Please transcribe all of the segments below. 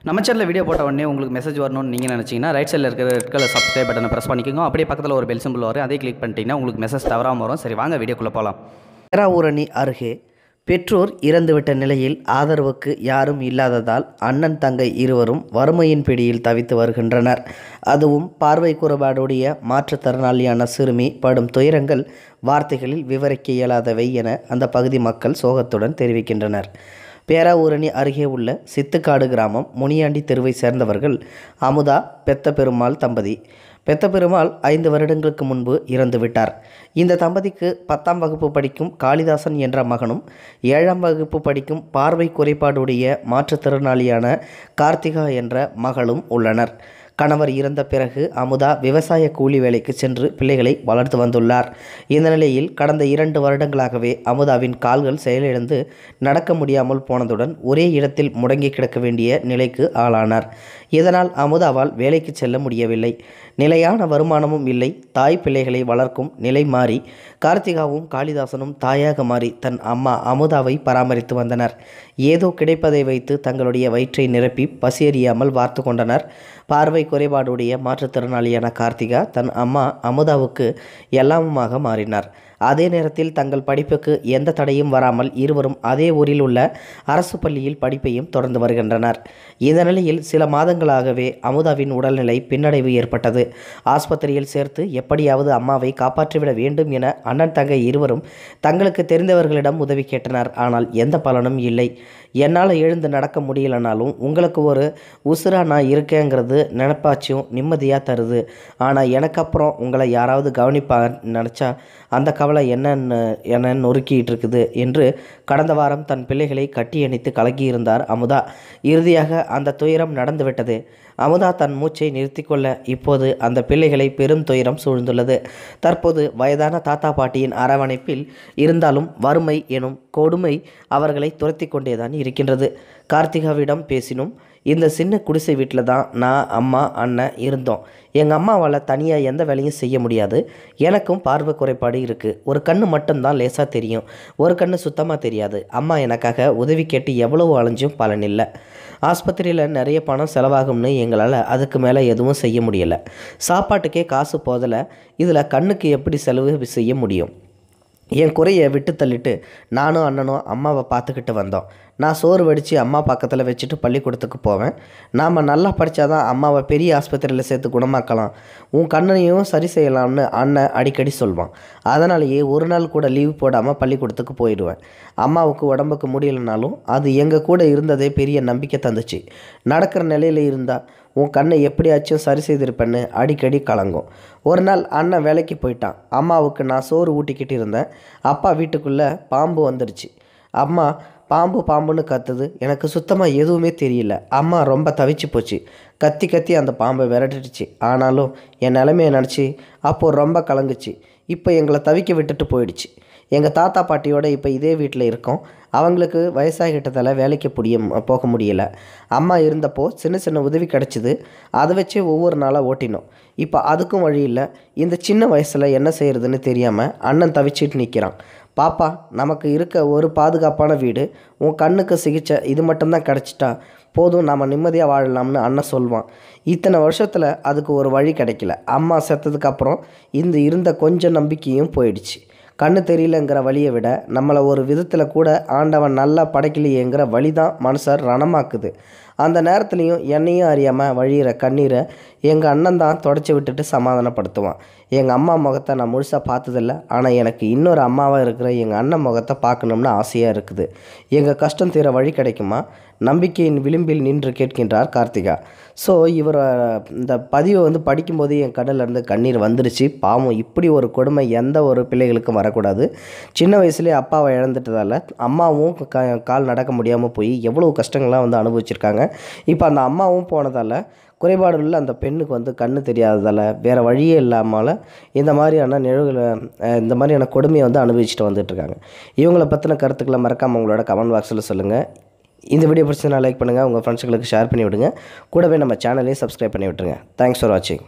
நம்ம சேனலில் வீடியோ போட்ட உடனே உங்களுக்கு மெசேஜ் வரணும்னு நீங்கள் நினச்சிங்கன்னா ரைட் சைடில் இருக்கிற ரெட் கலர் சப்ஸ்கிரைப் பட்டனை ப்ரெஸ் பண்ணிக்கோங்க அப்படியே பக்கத்தில் ஒரு பெல் சிம்பிள் வரும் அதே கிளிக் பண்ணிட்டீங்கன்னா உங்களுக்கு மெசேஜ் தவறாமல் வரும் சரி வாங்க வீடியோக்குள்ளே போகலாம் பேராவூரணி அருகே பெற்றோர் இறந்துவிட்ட நிலையில் ஆதரவுக்கு யாரும் இல்லாததால் அண்ணன் தங்கை இருவரும் வறுமையின் பிடியில் தவித்து வருகின்றனர் அதுவும் பார்வை குறைபாடுடைய மாற்றுத்திறனாளியான சிறுமி படும் துயரங்கள் வார்த்தைகளில் விவரிக்க இயலாதவை என அந்த பகுதி மக்கள் சோகத்துடன் தெரிவிக்கின்றனர் பேராவூரணி அருகே உள்ள சித்துக்காடு கிராமம் முனியாண்டி தெருவை சேர்ந்தவர்கள் அமுதா பெத்த பெருமாள் தம்பதி பெத்த பெருமாள் ஐந்து வருடங்களுக்கு முன்பு இறந்து விட்டார் இந்த தம்பதிக்கு பத்தாம் வகுப்பு படிக்கும் காளிதாசன் என்ற மகனும் ஏழாம் வகுப்பு படிக்கும் பார்வை குறைபாடுடைய மாற்றுத்திறனாளியான கார்த்திகா என்ற மகளும் உள்ளனர் கணவர் இறந்த பிறகு அமுதா விவசாய கூலி வேலைக்கு சென்று பிள்ளைகளை வளர்த்து வந்துள்ளார் இந்த நிலையில் கடந்த இரண்டு வருடங்களாகவே அமுதாவின் கால்கள் செயலிழந்து நடக்க முடியாமல் போனதுடன் ஒரே இடத்தில் முடங்கி கிடக்க வேண்டிய நிலைக்கு ஆளானார் இதனால் அமுதாவால் வேலைக்கு செல்ல முடியவில்லை நிலையான வருமானமும் இல்லை தாய் பிள்ளைகளை வளர்க்கும் நிலை மாறி கார்த்திகாவும் காளிதாசனும் தாயாக மாறி தன் அம்மா அமுதாவை பராமரித்து வந்தனர் ஏதோ கிடைப்பதை வைத்து தங்களுடைய வயிற்றை நிரப்பி பசியறியாமல் வார்த்து கொண்டனர் பார்வை குறைபாடுடைய மாற்றுத்திறனாளியான கார்த்திகா தன் அம்மா அமுதாவுக்கு எல்லாமுமாக மாறினார் அதே நேரத்தில் தங்கள் படிப்புக்கு எந்த தடையும் வராமல் இருவரும் அதே ஊரில் உள்ள அரசு பள்ளியில் படிப்பையும் தொடர்ந்து வருகின்றனர் இந்த நிலையில் சில மாதங்களாகவே அமுதாவின் உடல்நிலை பின்னடைவு ஏற்பட்டது ஆஸ்பத்திரியில் சேர்த்து எப்படியாவது அம்மாவை காப்பாற்றிவிட வேண்டும் என அண்ணன் தங்கை இருவரும் தங்களுக்கு தெரிந்தவர்களிடம் உதவி கேட்டனர் ஆனால் எந்த பலனும் இல்லை என்னால் எழுந்து நடக்க முடியலனாலும் உங்களுக்கு ஒரு உசுரா நான் இருக்கேங்கிறது நினப்பாச்சும் நிம்மதியாக தருது ஆனால் எனக்கு அப்புறம் உங்களை யாராவது கவனிப்பா நினச்சா அந்த கவலை என்னன்னு என்ன நொறுக்கிட்டு இருக்குது என்று கடந்த வாரம் தன் பிள்ளைகளை கட்டி அணைத்து கலக்கியிருந்தார் அமுதா இறுதியாக அந்த துயரம் நடந்துவிட்டது அமுதா தன் மூச்சை நிறுத்தி கொள்ள இப்போது அந்த பிள்ளைகளை பெரும் துயரம் சூழ்ந்துள்ளது தற்போது வயதான தாத்தா பாட்டியின் அரவணைப்பில் இருந்தாலும் வறுமை எனும் கொடுமை அவர்களை துரத்தி கொண்டேதான் இருக்கின்றது கார்த்திகாவிடம் பேசினும் இந்த சின்ன குடிசை வீட்டில் தான் நான் அம்மா அண்ணன் இருந்தோம் எங்கள் அம்மாவால் தனியாக எந்த வேலையும் செய்ய முடியாது எனக்கும் பார்வை குறைபாடு இருக்குது ஒரு கண்ணு மட்டும்தான் லேசாக தெரியும் ஒரு கண்ணு சுத்தமாக தெரியாது அம்மா எனக்காக உதவி கேட்டு எவ்வளவு அலைஞ்சும் பலன் இல்லை ஆஸ்பத்திரியில் நிறைய பணம் செலவாகும்னு எங்களால் அதுக்கு மேலே எதுவும் செய்ய முடியலை சாப்பாட்டுக்கே காசு போதலை இதில் கண்ணுக்கு எப்படி செலவு செய்ய முடியும் என் குறையை விட்டு தள்ளிட்டு நானும் அண்ணனும் அம்மாவை பார்த்துக்கிட்டு வந்தோம் நான் சோறு வடித்து அம்மா பக்கத்தில் வச்சுட்டு பள்ளிக்கூடத்துக்கு போவேன் நாம் நல்லா படித்தாதான் அம்மாவை பெரிய ஆஸ்பத்திரியில் சேர்த்து குணமாக்கலாம் உன் கண்ணனையும் சரி செய்யலாம்னு அண்ணன் அடிக்கடி சொல்வான் அதனாலேயே ஒரு நாள் கூட லீவ் போடாமல் பள்ளிக்கூடத்துக்கு போயிடுவேன் அம்மாவுக்கு உடம்புக்கு முடியலனாலும் அது எங்கள் கூட இருந்ததே பெரிய நம்பிக்கை தந்துச்சு நடக்கிற நிலையில் இருந்தால் உன் கண்ணை எப்படியாச்சும் சரி செய்திருப்பேன்னு அடிக்கடி கலங்கும் ஒரு நாள் அண்ணன் வேலைக்கு போயிட்டான் அம்மாவுக்கு நான் சோறு ஊட்டிக்கிட்டு இருந்தேன் அப்பா வீட்டுக்குள்ளே பாம்பு வந்துடுச்சு அம்மா பாம்பு பாம்புன்னு கத்துது எனக்கு சுத்தமாக எதுவுமே தெரியல அம்மா ரொம்ப தவிச்சு போச்சு கத்தி கத்தி அந்த பாம்பை விரட்டிடுச்சு ஆனாலும் என் நிலைமையை நினச்சி அப்போது ரொம்ப கலங்குச்சு இப்போ எங்களை தவிக்க விட்டுட்டு போயிடுச்சு எங்கள் தாத்தா பாட்டியோட இப்போ இதே வீட்டில் இருக்கோம் அவங்களுக்கு வயசாகிட்டதால் வேலைக்கு புரிய போக முடியல அம்மா இருந்தப்போ சின்ன சின்ன உதவி கிடச்சிது அதை வச்சே ஒவ்வொரு நாளாக ஓட்டினோம் இப்போ அதுக்கும் வழி இல்லை இந்த சின்ன வயசில் என்ன செய்கிறதுன்னு தெரியாமல் அண்ணன் தவிச்சிட்டு நிற்கிறான் பாப்பா நமக்கு இருக்க ஒரு பாதுகாப்பான வீடு உன் கண்ணுக்கு சிகிச்சை இது மட்டும்தான் கிடச்சிட்டா போதும் நாம் நிம்மதியாக வாழலாம்னு அண்ணன் சொல்வான் இத்தனை வருஷத்தில் அதுக்கு ஒரு வழி கிடைக்கல அம்மா செத்ததுக்கப்புறம் இந்த இருந்த கொஞ்சம் நம்பிக்கையும் போயிடுச்சு கண்ணு தெரியலங்கிற வழியை விட நம்மளை ஒரு விதத்தில் கூட ஆண்டவன் நல்லா படைக்கலையேங்கிற வழி தான் மனுஷர் ரணமாக்குது அந்த நேரத்துலையும் என்னையும் அறியாமல் வழியிற கண்ணீரை எங்கள் அண்ணன் தான் தொடச்சி விட்டுட்டு சமாதானப்படுத்துவான் எங்கள் அம்மா முகத்தை நான் முழுசாக பார்த்ததில்ல ஆனால் எனக்கு இன்னொரு அம்மாவாக இருக்கிற எங்கள் அண்ணன் முகத்தை பார்க்கணும்னு ஆசையாக இருக்குது எங்கள் கஷ்டம் தீர வழி கிடைக்குமா நம்பிக்கையின் விளிம்பில் நின்று கேட்கின்றார் கார்த்திகா ஸோ இவர் இந்த பதிவை வந்து படிக்கும்போது என் கடல்ல இருந்து கண்ணீர் வந்துடுச்சு பாவம் இப்படி ஒரு கொடுமை எந்த ஒரு பிள்ளைகளுக்கும் வரக்கூடாது சின்ன வயசுலேயே அப்பாவை இழந்துட்டதால் அம்மாவும் க கால் நடக்க முடியாமல் போய் எவ்வளோ கஷ்டங்கள்லாம் வந்து அனுபவிச்சிருக்காங்க இப்போ அந்த அம்மாவும் போனதால் குறைபாடு உள்ள அந்த பெண்ணுக்கு வந்து கண்ணு தெரியாததால் வேறு வழியே இல்லாமல் இந்த மாதிரியான நிழல்களை அஹ், இந்த மாதிரியான கொடுமையை வந்து அனுபவிச்சுட்டு வந்துட்டுருக்காங்க இவங்கள பற்றின கருத்துக்களை மறக்காமல் உங்களோட கமெண்ட் பாக்ஸில் சொல்லுங்கள் இந்த வீடியோ பிடிச்சதுனா லைக் பண்ணுங்கள் உங்கள் ஃப்ரெண்ட்ஸுங்களுக்கு ஷேர் பண்ணி விடுங்க கூடவே நம்ம சேனலையும் சப்ஸ்கிரைப் பண்ணி விட்டுருங்க தேங்க்ஸ் ஃபார் வாட்சிங்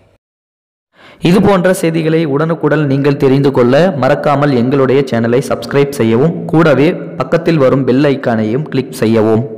இது போன்ற செய்திகளை உடனுக்குடன் நீங்கள் தெரிந்து கொள்ள மறக்காமல் எங்களுடைய சேனலை சப்ஸ்கிரைப் செய்யவும் கூடவே பக்கத்தில் வரும் பெல் ஐக்கானையும் கிளிக் செய்யவும்